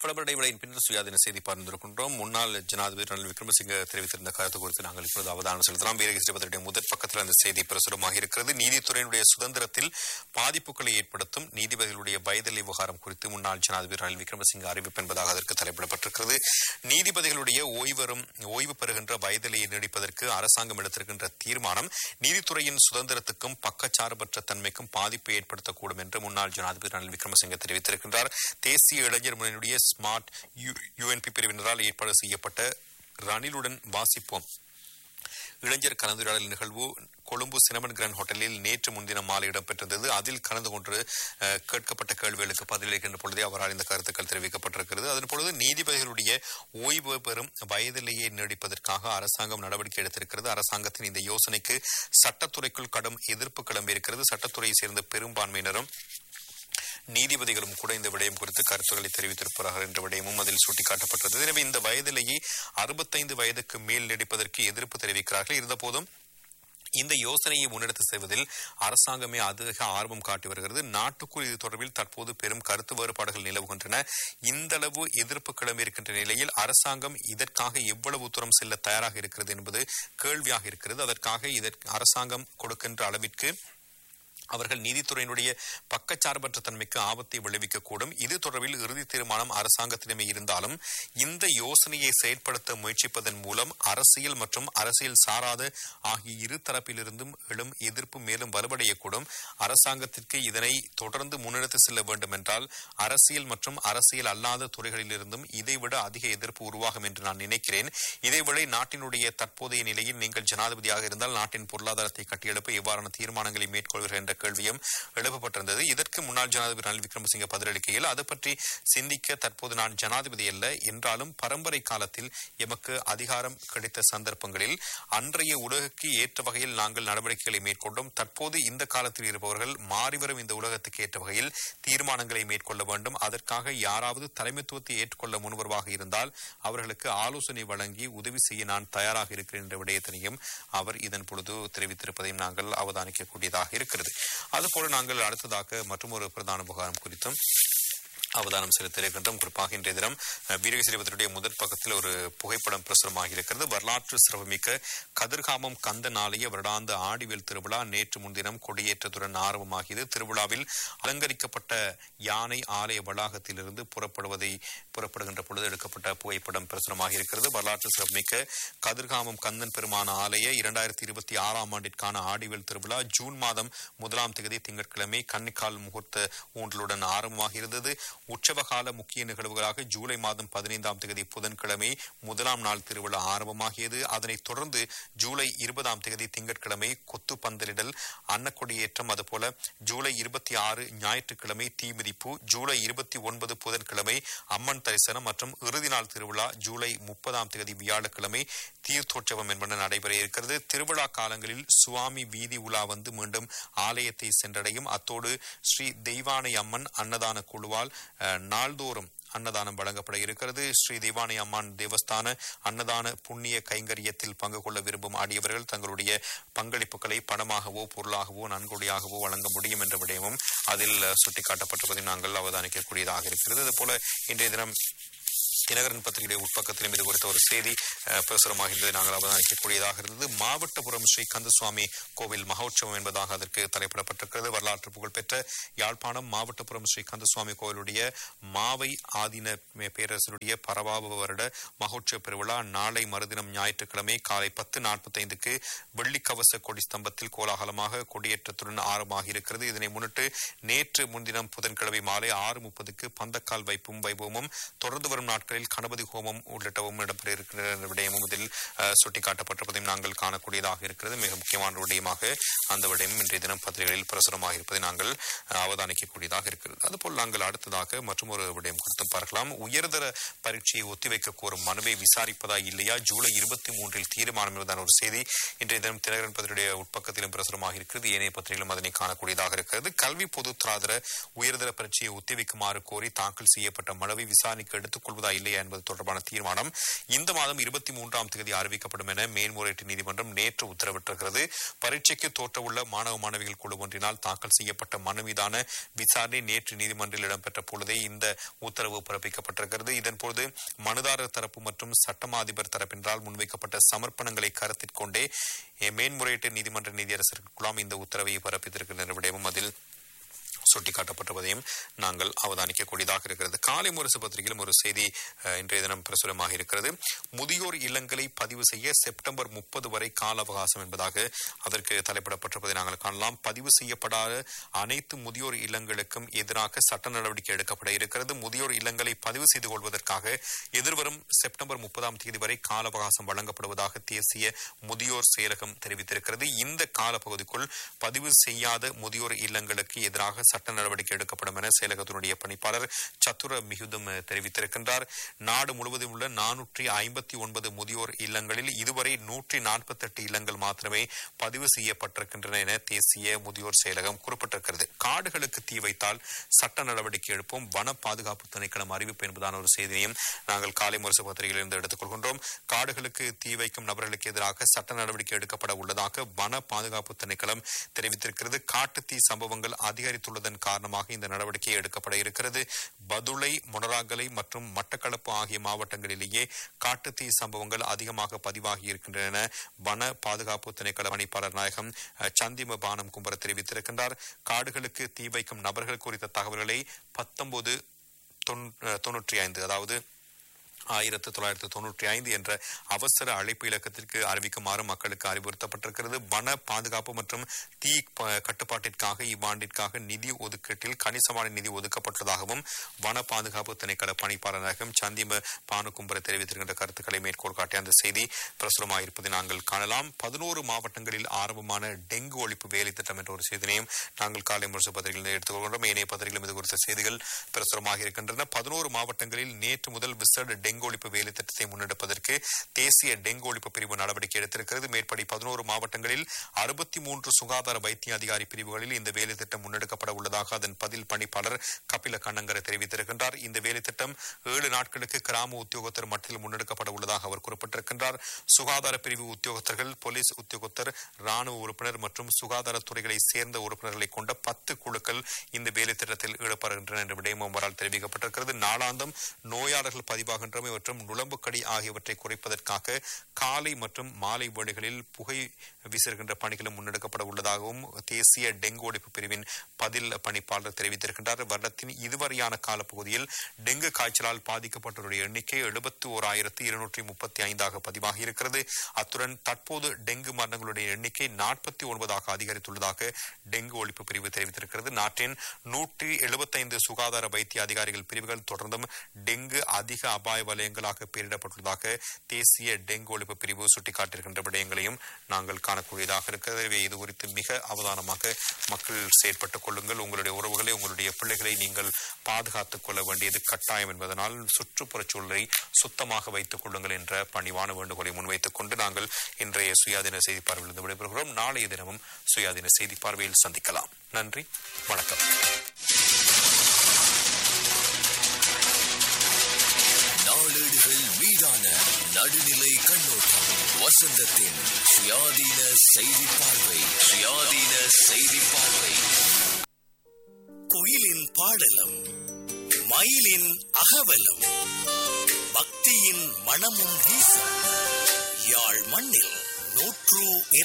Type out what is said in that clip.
விளம்பர இடைவெளியின் பின்னர் சுயாதீன செய்தி பார்த்திருக்கின்றோம் முன்னாள் ஜனாதிபதி ரணில் விக்ரமசிங்க தெரிவித்திருந்த கருத்து குறித்து நாங்கள் இப்பொழுது அவதானம் செலுத்தலாம் வீரகேசரி முதற் பக்கத்தில் அந்த செய்தி பிரசுரமாக இருக்கிறது நீதித்துறையினுடைய சுதந்திரத்தில் பாதிப்புகளை ஏற்படுத்தும் நீதிபதிகளுடைய வயதில் விவகாரம் குறித்து முன்னாள் ஜனாதிபதி ரணில் விக்ரமசிங்க அறிவிப்பு என்பதாக அதற்கு தலைப்பிடப்பட்டிருக்கிறது நீதிபதிகளுடைய ஓய்வரும் ஓய்வு பெறுகின்ற வயதிலையை நீடிப்பதற்கு அரசாங்கம் எடுத்திருக்கின்ற தீர்மானம் நீதித்துறையின் சுதந்திரத்துக்கும் பக்கச்சார்பற்ற தன்மைக்கும் பாதிப்பை ஏற்படுத்தக்கூடும் என்று முன்னாள் ஜனாதிபதி ரணில் விக்ரமசிங்க தெரிவித்திருக்கின்றார் தேசிய இளைஞர் முன்னணியுடைய ஸ்மார்ட் யுஎன்பி பிரிவினரால் ஏற்பாடு செய்யப்பட்ட ரணிலுடன் வாசிப்போம் இளைஞர் கலந்துரையாடல் நிகழ்வு கொழும்பு சினமன் கிராண்ட் ஹோட்டலில் நேற்று முன்தினம் மாலை இடம்பெற்றிருந்தது அதில் கலந்து கொண்டு அஹ், கேட்கப்பட்ட கேள்விகளுக்கு பதிலளிக்கின்ற பொழுதே அவரால் இந்த கருத்துக்கள் தெரிவிக்கப்பட்டிருக்கிறது அதன் பொழுது நீதிபதிகளுடைய ஓய்வு பெறும் வயதிலேயே நீடிப்பதற்காக அரசாங்கம் நடவடிக்கை எடுத்திருக்கிறது அரசாங்கத்தின் இந்த யோசனைக்கு சட்டத்துறைக்குள் கடும் எதிர்ப்பு கிளம்பியிருக்கிறது சட்டத்துறையை சேர்ந்த பெரும்பான்மையினரும் நீதிபதிகளும் கூட இந்த விடயம் குறித்து கருத்துக்களை தெரிவித்திருப்பார்கள் என்ற விடயமும் அதில் சுட்டிக்காட்டப்பட்டது எனவே இந்த வயதிலேயே அறுபத்தைந்து வயதுக்கு மேல் நீடிப்பதற்கு எதிர்ப்பு தெரிவிக்கிறார்கள் இருந்தபோதும் இந்த யோசனையை முன்னெடுத்து செல்வதில் அரசாங்கமே அதிக ஆர்வம் காட்டி வருகிறது நாட்டுக்குள் இது தொடர்பில் தற்போது பெரும் கருத்து வேறுபாடுகள் நிலவுகின்றன இந்த அளவு எதிர்ப்பு கிளம்பியிருக்கின்ற நிலையில் அரசாங்கம் இதற்காக எவ்வளவு தூரம் செல்ல தயாராக இருக்கிறது என்பது கேள்வியாக இருக்கிறது அதற்காக இதற்கு அரசாங்கம் கொடுக்கின்ற அளவிற்கு அவர்கள் நீதித்துறையினுடைய பக்கச்சார்பற்ற தன்மைக்கு ஆபத்தை விளைவிக்கக்கூடும் இது தொடர்பில் இறுதி தீர்மானம் அரசாங்கத்திடமே இருந்தாலும் இந்த யோசனையை செயற்படுத்த முயற்சிப்பதன் மூலம் அரசியல் மற்றும் அரசியல் சாராத ஆகிய இரு தரப்பிலிருந்தும் எழும் எதிர்ப்பு மேலும் வலுவடையக்கூடும் அரசாங்கத்திற்கு இதனை தொடர்ந்து முன்னெடுத்து செல்ல வேண்டும் என்றால் அரசியல் மற்றும் அரசியல் அல்லாத துறைகளிலிருந்தும் இதைவிட அதிக எதிர்ப்பு உருவாகும் என்று நான் நினைக்கிறேன் இதேவேளை நாட்டினுடைய தற்போதைய நிலையில் நீங்கள் ஜனாதிபதியாக இருந்தால் நாட்டின் பொருளாதாரத்தை கட்டியெழுப்ப எவ்வாறான தீர்மானங்களை மேற்கொள்வீர்கள் என்ற கேள்வியும் எழுப்பப்பட்டிருந்தது இதற்கு முன்னாள் ஜனாதிபதி ரணில் விக்ரமசிங்க பதிலளிக்கையில் அது பற்றி சிந்திக்க தற்போது நான் ஜனாதிபதி அல்ல என்றாலும் பரம்பரை காலத்தில் எமக்கு அதிகாரம் கிடைத்த சந்தர்ப்பங்களில் அன்றைய உலகுக்கு ஏற்ற வகையில் நாங்கள் நடவடிக்கைகளை மேற்கொண்டோம் தற்போது இந்த காலத்தில் இருப்பவர்கள் மாறிவரும் இந்த உலகத்துக்கு ஏற்ற வகையில் தீர்மானங்களை மேற்கொள்ள வேண்டும் அதற்காக யாராவது தலைமைத்துவத்தை ஏற்றுக்கொள்ள முன்வருவாக இருந்தால் அவர்களுக்கு ஆலோசனை வழங்கி உதவி செய்ய நான் தயாராக இருக்கிறேன் என்ற விடயத்தினையும் அவர் இதன் பொழுது தெரிவித்திருப்பதையும் நாங்கள் அவதானிக்கக்கூடியதாக இருக்கிறது அதுபோல நாங்கள் அடுத்ததாக மற்றொரு பிரதான விவகாரம் குறித்தும் அவதானம் செலுத்த இருக்கின்றோம் குறிப்பாக இன்றைய தினம் அஹ், வீரகேசரிபத்தினுடைய முதற் பக்கத்தில் ஒரு புகைப்படம் பிரசுரமாக இருக்கிறது வரலாற்று சிறப்புமிக்க கதிர்காமம் கந்தன் ஆலய வருடாந்த ஆடிவேல் திருவிழா நேற்று முன்தினம் கொடியேற்றத்துடன் ஆரம்பமாகியது திருவிழாவில் அலங்கரிக்கப்பட்ட யானை ஆலய வளாகத்திலிருந்து புறப்படுவதை புறப்படுகின்ற பொழுது எடுக்கப்பட்ட புகைப்படம் பிரசுரமாக இருக்கிறது வரலாற்று சிறப்புமிக்க கதிர்காமம் கந்தன் பெருமான ஆலய இரண்டாயிரத்தி இருபத்தி ஆறாம் ஆண்டிற்கான ஆடிவேல் திருவிழா ஜூன் மாதம் முதலாம் தேதி திங்கட்கிழமை கன்னிக்கால் முகூர்த்த ஊன்றலுடன் ஆரம்பமாக இருந்தது உற்சவகால முக்கிய நிகழ்வுகளாக ஜூலை மாதம் பதினைந்தாம் தேதி புதன்கிழமை முதலாம் நாள் திருவிழா ஆரம்பமாகியது அதனைத் தொடர்ந்து ஜூலை இருபதாம் தேதி திங்கட்கிழமை கொத்து பந்தலிடல் அன்னக்கொடியேற்றம் அதுபோல ஜூலை இருபத்தி ஆறு ஞாயிற்றுக்கிழமை தீமிதிப்பு ஜூலை இருபத்தி ஒன்பது புதன்கிழமை அம்மன் தரிசனம் மற்றும் இறுதி நாள் திருவிழா ஜூலை முப்பதாம் தேதி வியாழக்கிழமை தீர்த்தோற்சவம் என்பன நடைபெற இருக்கிறது திருவிழா காலங்களில் சுவாமி வீதி உலா வந்து மீண்டும் ஆலயத்தை சென்றடையும் அத்தோடு ஸ்ரீ தெய்வானை அம்மன் அன்னதான குழுவால் அஹ், நாள்தோறும் அன்னதானம் வழங்கப்பட இருக்கிறது ஸ்ரீ தெய்வானை அம்மான் தேவஸ்தான அன்னதான புண்ணிய கைங்கரியத்தில் பங்கு கொள்ள விரும்பும் அடியவர்கள் தங்களுடைய பங்களிப்புகளை பணமாகவோ பொருளாகவோ நன்கொடையாகவோ வழங்க முடியும் என்ற விடயமும் அதில் அஹ், சுட்டிக்காட்டப்பட்டிருப்பதை நாங்கள் அவதானிக்கக்கூடியதாக இருக்கிறது அதுபோல இன்றைய தினம் தினகரன் பத்திரிகை உட்பக்கத்திலும் இது குறித்த ஒரு செய்தி அஹ், பிரசுரமாக இருந்ததை நாங்கள் அவதானிக்கக்கூடியதாக இருந்தது மாவட்டபுரம் ஸ்ரீ கந்தசுவாமி கோவில் மகோற்சவம் என்பதாக அதற்கு தலைப்பிடப்பட்டிருக்கிறது வரலாற்று புகழ்பெற்ற யாழ்ப்பாணம் மாவட்டபுரம் ஸ்ரீ கந்தசுவாமி கோவிலுடைய மாவை ஆதீன மே- பேரரசருடைய பரவாப வருட மகோற்சவ பெருவிழா நாளை மறுதினம் ஞாயிற்றுக்கிழமை காலை பத்து நாற்பத்தைந்துக்கு வெள்ளிக்கவச கொடி ஸ்தம்பத்தில் கோலாகலமாக கொடியேற்றத்துடன் ஆரம்பமாக இருக்கிறது இதனை முன்னிட்டு நேற்று முன்தினம் புதன்கிழமை மாலை ஆறு முப்பதுக்கு பந்தக்கால் வைப்பும் வைபவமும் தொடர்ந்து வரும் நாட்களில் கணபதி ஹோமம் உள்ளிட்டவும் இடம்பெற இருக்கிற விடயமும் இதில் அஹ், சுட்டிக்காட்டப்பட்டிருப்பதையும் நாங்கள் காணக்கூடியதாக இருக்கிறது மிக முக்கியமான விடயமாக அந்த விடயம் இன்றைய தினம் பத்திரிகைகளில் பிரசுரமாக இருப்பதை நாங்கள் அஹ், அவதானிக்கக்கூடியதாக இருக்கிறது அதுபோல் நாங்கள் அடுத்ததாக மற்றும் ஒரு விடயம் குறித்தும் பார்க்கலாம் உயர்தர பரீட்சையை ஒத்திவைக்க கோரும் மனுவை விசாரிப்பதா இல்லையா ஜூலை இருபத்தி மூன்றில் தீர்மானம் என்பதான ஒரு செய்தி இன்றைய தினம் தினகரன் பத்திரிகையுடைய உட்பக்கத்திலும் பிரசுரமாக இருக்கிறது ஏனைய பத்திரிகையிலும் அதனை காணக்கூடியதாக இருக்கிறது கல்வி பொதுத்தராதர உயர்தர பரீட்சையை ஒத்திவைக்குமாறு கோரி தாக்கல் செய்யப்பட்ட மனுவை விசாரணைக்கு எடுத்துக் கொள்வதா இல்லையா என்பது தொடர்பான தீர்மானம் இந்த மாதம் இருபத்தி மூன்றாம் தேதி அறிவிக்கப்படும் என மேன்முறையீட்டு நீதிமன்றம் நேற்று உத்தரவிட்டிருக்கிறது பரீட்சைக்கு தோற்றவுள்ள மாணவ மாணவிகள் குழு ஒன்றினால் தாக்கல் செய்யப்பட்ட மனு மீதான விசாரணை நேற்று நீதிமன்றில் இடம்பெற்ற பொழுதே இந்த உத்தரவு பிறப்பிக்கப்பட்டிருக்கிறது இதன்போது மனுதாரர் தரப்பு மற்றும் சட்டமா அதிபர் தரப்பினரால் முன்வைக்கப்பட்ட சமர்ப்பணங்களை கருத்தில் கொண்டே மேன்முறையீட்டு நீதிமன்ற நீதியரசர் குழாம் இந்த உத்தரவை பிறப்பித்திருக்கின்ற விடயமும் அதில் சுட்டிக்காட்டப்பட்டிருப்பதையும் நாங்கள் அவதானிக்கக்கூடியதாக இருக்கிறது காலை முரசு பத்திரிகையிலும் ஒரு செய்தி அஹ், இன்றைய தினம் பிரசுரமாக இருக்கிறது முதியோர் இல்லங்களை பதிவு செய்ய செப்டம்பர் முப்பது வரை கால அவகாசம் என்பதாக அதற்கு தலைப்பிடப்பட்டிருப்பதை நாங்கள் காணலாம் பதிவு செய்யப்படாத அனைத்து முதியோர் இல்லங்களுக்கும் எதிராக சட்ட நடவடிக்கை எடுக்கப்பட இருக்கிறது முதியோர் இல்லங்களை பதிவு செய்து கொள்வதற்காக எதிர்வரும் செப்டம்பர் முப்பதாம் தேதி வரை கால அவகாசம் வழங்கப்படுவதாக தேசிய முதியோர் செயலகம் தெரிவித்திருக்கிறது இந்த காலப்பகுதிக்குள் பதிவு செய்யாத முதியோர் இல்லங்களுக்கு எதிராக சட்ட நடவடிக்கை எடுக்கப்படும் என செயலகத்தினுடைய பணிப்பாளர் சத்துர மிகுதம் அஹ், தெரிவித்திருக்கின்றார் நாடு முழுவதும் உள்ள நானூற்றி ஐம்பத்தி ஒன்பது முதியோர் இல்லங்களில் இதுவரை நூற்றி நாற்பத்தெட்டு இல்லங்கள் மாத்திரமே பதிவு செய்யப்பட்டிருக்கின்றன என தேசிய முதியோர் செயலகம் குறிப்பிட்டிருக்கிறது காடுகளுக்கு தீ வைத்தால் சட்ட நடவடிக்கை எடுப்போம் வன பாதுகாப்பு திணைக்களம் அறிவிப்பு என்பதான ஒரு செய்தியையும் நாங்கள் காலை முரசு பத்திரிகையிலிருந்து எடுத்துக்கொள்கின்றோம் காடுகளுக்கு தீ வைக்கும் நபர்களுக்கு எதிராக சட்ட நடவடிக்கை எடுக்கப்பட உள்ளதாக வன பாதுகாப்பு திணைக்களம் தெரிவித்திருக்கிறது காட்டுத்தீ சம்பவங்கள் அதிகரித்துள்ளதன் காரணமாக இந்த நடவடிக்கை எடுக்கப்பட இருக்கிறது பதுளை மொனராகலை மற்றும் மட்டக்களப்பு ஆகிய மாவட்டங்களிலேயே காட்டுத்தீ சம்பவங்கள் அதிகமாக பதிவாகி இருக்கின்றன என வன பாதுகாப்பு திணைக்கள பணிப்பாளர் நாயகம் அஹ், சந்திம பானம் கும்பர தெரிவித்திருக்கின்றார் காடுகளுக்கு தீ வைக்கும் நபர்கள் குறித்த தகவல்களை பத்தொன்பது தொன்னூற்றி ஐந்து அதாவது ஆயிரத்து தொள்ளாயிரத்து தொன்னூற்றி ஐந்து என்ற அவசர அழைப்பு இலக்கத்திற்கு அறிவிக்குமாறு மக்களுக்கு அறிவுறுத்தப்பட்டிருக்கிறது வன பாதுகாப்பு மற்றும் தீ ப- கட்டுப்பாட்டிற்காக இவ்வாண்டிற்காக நிதி ஒதுக்கீட்டில் கணிசமான நிதி ஒதுக்கப்பட்டுள்ளதாகவும் வன பாதுகாப்பு திணைக்கள பணிப்பாளராகவும் சந்திம பானுகும்பர தெரிவித்திருக்கின்ற கருத்துக்களை மேற்கோள் காட்டிய அந்த செய்தி பிரசுரமாயிருப்பதை நாங்கள் காணலாம் பதினோரு மாவட்டங்களில் ஆரம்பமான டெங்கு ஒழிப்பு வேலை திட்டம் என்ற ஒரு செய்தியையும் நாங்கள் காலை முரசு பத்திரிகையில் எடுத்துக்கொள்கின்றோம் ஏனைய பத்திரிகையிலும் இது குறித்த செய்திகள் பிரசுரமாக இருக்கின்றன பதினோரு மாவட்டங்களில் நேற்று முதல் விசேட டெங்கு ஒழிப்பு வேலை திட்டத்தை முன்னெடுப்பதற்கு தேசிய டெங்கு ஒழிப்பு பிரிவு நடவடிக்கை எடுத்திருக்கிறது மேற்படி பதினோரு மாவட்டங்களில் அறுபத்தி மூன்று சுகாதார வைத்திய அதிகாரி பிரிவுகளில் இந்த வேலை திட்டம் முன்னெடுக்கப்பட உள்ளதாக அதன் பதில் பணிப்பாளர் கபில கண்ணங்கர தெரிவித்திருக்கின்றார் இந்த வேலை திட்டம் ஏழு நாட்களுக்கு கிராம உத்தியோகத்தர் மட்டத்தில் முன்னெடுக்கப்பட உள்ளதாக அவர் குறிப்பிட்டிருக்கின்றார் சுகாதார பிரிவு உத்தியோகத்தர்கள் போலீஸ் உத்தியோகத்தர் ராணுவ உறுப்பினர் மற்றும் சுகாதாரத்துறைகளை சேர்ந்த உறுப்பினர்களை கொண்ட பத்து குழுக்கள் இந்த வேலை திட்டத்தில் ஈடுபடுகின்றன என்ற விடயமும் அவரால் தெரிவிக்கப்பட்டிருக்கிறது நாளாந்தம் நோயாளர்கள் பதிவாகின்றமை மற்றும் நுளம்புக்கடி ஆகியவற்றை குறைப்பதற்காக காலை மற்றும் மாலை வேளைகளில் புகை வீசுகின்ற பணிகளும் முன்னெடுக்கப்பட உள்ளதாகவும் தேசிய டெங்கு ஒழிப்பு பிரிவின் பதில் பணிப்பாளர் தெரிவித்திருக்கின்றார் வருடத்தின் இதுவரையான காலப்பகுதியில் டெங்கு காய்ச்சலால் பாதிக்கப்பட்டவருடைய எண்ணிக்கை எழுபத்தி ஓர் ஆயிரத்தி இருநூற்றி முப்பத்தி ஐந்தாக பதிவாகி இருக்கிறது அத்துடன் தற்போது டெங்கு மரணங்களுடைய எண்ணிக்கை நாற்பத்தி ஒன்பதாக அதிகரித்துள்ளதாக டெங்கு ஒழிப்பு பிரிவு தெரிவித்திருக்கிறது நாட்டின் நூற்றி எழுபத்தைந்து சுகாதார வைத்திய அதிகாரிகள் பிரிவுகள் தொடர்ந்தும் டெங்கு அதிக அபாய வலயங்களாக பெயரிடப்பட்டுள்ளதாக தேசிய டெங்கு ஒழிப்பு பிரிவு சுட்டிக்காட்டியிருக்கின்ற விடயங்களையும் நாங்கள் காணக்கூடியதாக இருக்கிறது எனவே இது குறித்து மிக அவதானமாக மக்கள் செயற்பட்டுக் கொள்ளுங்கள் உங்களுடைய உறவுகளை உங்களுடைய பிள்ளைகளை நீங்கள் பாதுகாத்துக் கொள்ள வேண்டியது கட்டாயம் என்பதனால் சுற்றுப்புறச் சூழலை சுத்தமாக வைத்துக் கொள்ளுங்கள் என்ற பணிவான வேண்டுகோளை முன்வைத்துக் கொண்டு நாங்கள் இன்றைய சுயாதீன செய்தி பார்வையிலிருந்து விடைபெறுகிறோம் நாளைய தினமும் சுயாதீன செய்தி பார்வையில் சந்திக்கலாம் நன்றி வணக்கம் நாளேடுகள் மீதான நடுநிலை கண்ணோட்டம் வசந்தத்தின் சுயாதீன செய்தி பார்வை சுயாதீன செய்தி பார்வை குயிலின் பாடலும் மயிலின் அகவலும் பக்தியின் மனமும் வீசும் யாழ் மண்ணில் நூற்று